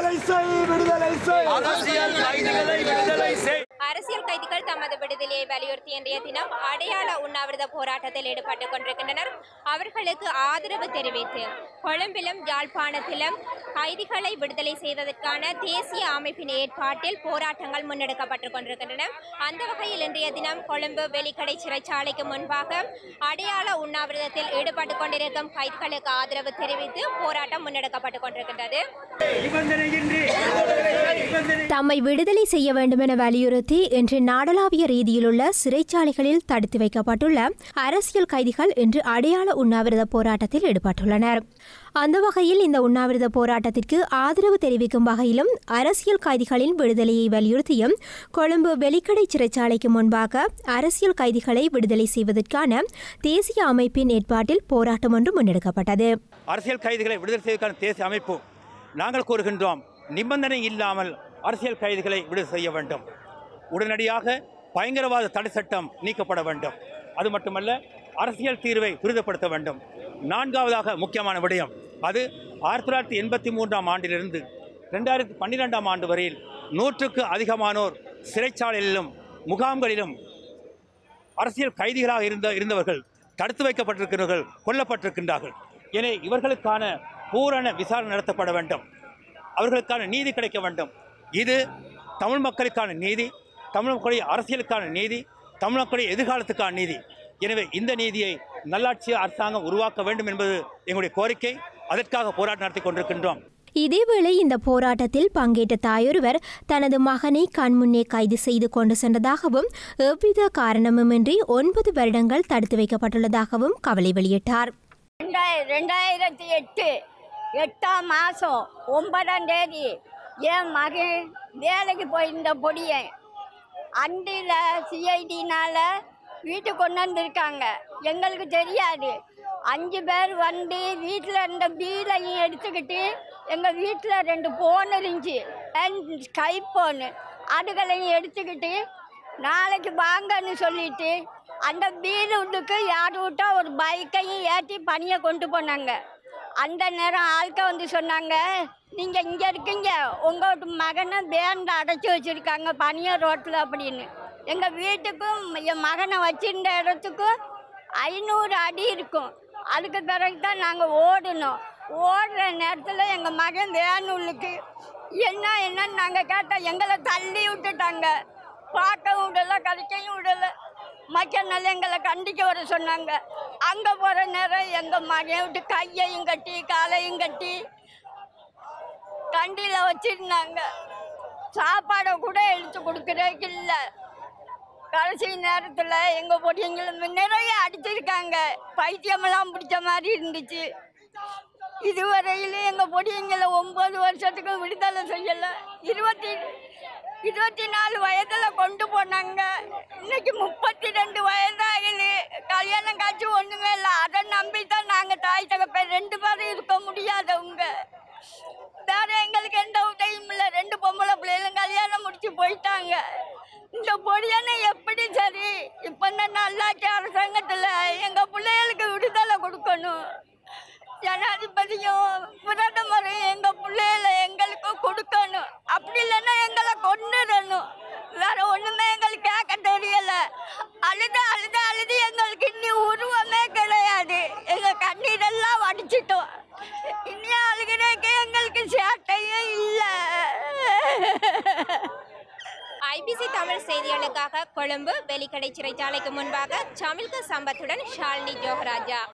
விடுதலை செய் விடுதலை செய் அரசியல் கைதிகளை விடுதலை செய் அரசியல் கைதிகள் தமது விடுதலையை வலியுறுத்தி இன்றைய தினம் அடையாள உண்ணாவிரத போராட்டத்தில் ஈடுபட்டுக் கொண்டிருக்கின்றனர் அவர்களுக்கு ஆதரவு தெரிவித்து கொழும்பிலும் யாழ்ப்பாணத்திலும் கைதிகளை விடுதலை செய்வதற்கான தேசிய அமைப்பின் ஏற்பாட்டில் போராட்டங்கள் முன்னெடுக்கப்பட்டுக் கொண்டிருக்கின்றன அந்த வகையில் இன்றைய தினம் கொழும்பு வெலிக்கடை சிறைச்சாலைக்கு முன்பாக அடையாள உண்ணாவிரதத்தில் ஈடுபட்டுக் கொண்டிருக்கும் கைதிகளுக்கு ஆதரவு தெரிவித்து போராட்டம் முன்னெடுக்கப்பட்டுக் கொண்டிருக்கின்றது தம்மை விடுதலை செய்ய வேண்டுமென வலியுறுத்தி இன்று நாடளாவிய ரீதியிலுள்ள சிறைச்சாலைகளில் தடுத்து வைக்கப்பட்டுள்ள அரசியல் கைதிகள் இன்று அடையாள உண்ணாவிரத போராட்டத்தில் ஈடுபட்டுள்ளனர் அந்த வகையில் இந்த உண்ணாவிரத போராட்டத்திற்கு ஆதரவு தெரிவிக்கும் வகையிலும் அரசியல் கைதிகளின் விடுதலையை வலியுறுத்தியும் கொழும்பு வெலிக்கடை சிறைச்சாலைக்கு முன்பாக அரசியல் கைதிகளை விடுதலை செய்வதற்கான தேசிய அமைப்பின் ஏற்பாட்டில் போராட்டம் ஒன்று முன்னெடுக்கப்பட்டது அரசியல் கைதிகளை விடுதலை செய்வதற்கான தேசிய அமைப்பு நாங்கள் கூறுகின்றோம் நிபந்தனை இல்லாமல் அரசியல் கைதிகளை விடுதலை செய்ய வேண்டும் உடனடியாக பயங்கரவாத தடை சட்டம் நீக்கப்பட வேண்டும் அது மட்டுமல்ல அரசியல் தீர்வை துரிதப்படுத்த வேண்டும் நான்காவதாக முக்கியமான விடயம் அது ஆயிரத்தி தொள்ளாயிரத்தி எண்பத்தி மூன்றாம் ஆண்டிலிருந்து ரெண்டாயிரத்தி பன்னிரெண்டாம் ஆண்டு வரையில் நூற்றுக்கு அதிகமானோர் சிறைச்சாலையிலும் முகாம்களிலும் அரசியல் கைதிகளாக இருந்த இருந்தவர்கள் தடுத்து வைக்கப்பட்டிருக்கிறவர்கள் கொல்லப்பட்டிருக்கின்றார்கள் எனவே இவர்களுக்கான பூரண விசாரணை நடத்தப்பட வேண்டும் அவர்களுக்கான நீதி கிடைக்க வேண்டும் இது தமிழ் மக்களுக்கான நீதி தமிழ் மக்களுடைய அரசியலுக்கான நீதி தமிழ் மக்களுடைய எதிர்காலத்துக்கான நீதி எனவே இந்த நீதியை நல்லாட்சி அரசாங்கம் உருவாக்க வேண்டும் என்பது எங்களுடைய கோரிக்கை அதற்காக போராட்டம் நடத்தி கொண்டிருக்கின்றோம் இதேவேளை இந்த போராட்டத்தில் பங்கேற்ற தாயொருவர் தனது மகனை கண்முன்னே கைது செய்து கொண்டு சென்றதாகவும் எவ்வித காரணமுமின்றி ஒன்பது வருடங்கள் தடுத்து வைக்கப்பட்டுள்ளதாகவும் கவலை வெளியிட்டார் ரெண்டாயிர ரெண்டாயிரத்தி எட்டு எட்டாம் மாதம் ஒன்பதாம் தேதி என் மகன் வேலைக்கு போயிருந்த பொடியன் அண்டியில் சிஐடினால வீட்டுக்கு கொண்டு வந்திருக்காங்க எங்களுக்கு தெரியாது அஞ்சு பேர் வந்து வீட்டில் இருந்த பீலையும் எடுத்துக்கிட்டு எங்கள் வீட்டில் ரெண்டு ஃபோன் இருந்துச்சு ஸ்கை ஃபோனு அதுகளையும் எடுத்துக்கிட்டு நாளைக்கு வாங்கன்னு சொல்லிட்டு அந்த பீல் வீட்டுக்கு யார் விட்டா ஒரு பைக்கையும் ஏற்றி பனியை கொண்டு போனாங்க அந்த நேரம் ஆட்க வந்து சொன்னாங்க நீங்கள் இங்கே இருக்கீங்க உங்கள் மகனை பேண்ட் அடைச்சி வச்சுருக்காங்க பனியர் ரோட்டில் அப்படின்னு எங்கள் வீட்டுக்கும் என் மகனை வச்சிருந்த இடத்துக்கும் ஐநூறு அடி இருக்கும் அதுக்கு பிறகு தான் நாங்கள் ஓடணும் ஓடுற நேரத்தில் எங்கள் மகன் வேணுளுக்கு என்ன என்னன்னு நாங்கள் கேட்டோம் எங்களை தள்ளி விட்டுட்டாங்க பார்க்கவும் விடல கழிக்கவும் விடல மக்க நாள் எங்களை கண்டிக்க வர சொன்னாங்க அங்கே போகிற நேரம் எங்கள் மகன் விட்டு கையையும் கட்டி காலையும் கட்டி கண்டியில் வச்சிருந்தாங்க சாப்பாடை கூட எடுத்து கொடுக்குறதுக்கு இல்லை கடைசி நேரத்தில் எங்கள் பொடியங்களை நிறைய அடிச்சிருக்காங்க பைத்தியமெல்லாம் பிடிச்ச மாதிரி இருந்துச்சு இதுவரையிலும் எங்கள் பொடியங்களை ஒம்பது வருஷத்துக்கு விடுதலை செய்யலை இருபத்தி இருபத்தி நாலு வயதில் கொண்டு போனாங்க இன்னைக்கு முப்பத்தி ரெண்டு வயதாகுது கல்யாணம் காட்சி ஒன்றுமே இல்லை அதை நம்பி தான் நாங்கள் தாய் தகப்பன் ரெண்டு பேரும் இருக்க முடியாதவங்க வேற எங்களுக்கு எந்த உதவியும் இல்லை ரெண்டு பொம்பளை பிள்ளைகளும் கல்யாணம் முடிச்சு போயிட்டாங்க இந்த பொடியான எப்படி சரி இப்போ இந்த நல்லாட்சி அரசாங்கத்தில் எங்கள் பிள்ளைகளுக்கு விடுதலை கொடுக்கணும் ஜனாதிபதியும் பிரதமரும் எங்கள் பிள்ளைகளை எங்களுக்கு கொடுக்கணும் அப்படி இல்லைன்னா எங்களை கொண்டுடணும் வேற ஒன்றுமே எங்களுக்கு கேட்க தெரியல அழுது அழுது அழுது எங்களுக்கு இன்னி உருவமே கிடையாது எங்கள் கண்ணீரெல்லாம் வடிச்சிட்டோம் இனி அழுகிறதுக்கு எங்களுக்கு சேட்டையே இல்லை ஐபிசி தமிழ் செய்திகளுக்காக கொழும்பு வெலிக்கடை சிறைச்சாலைக்கு முன்பாக சமில்க சம்பத்துடன் ஷாலினி ஜோகராஜா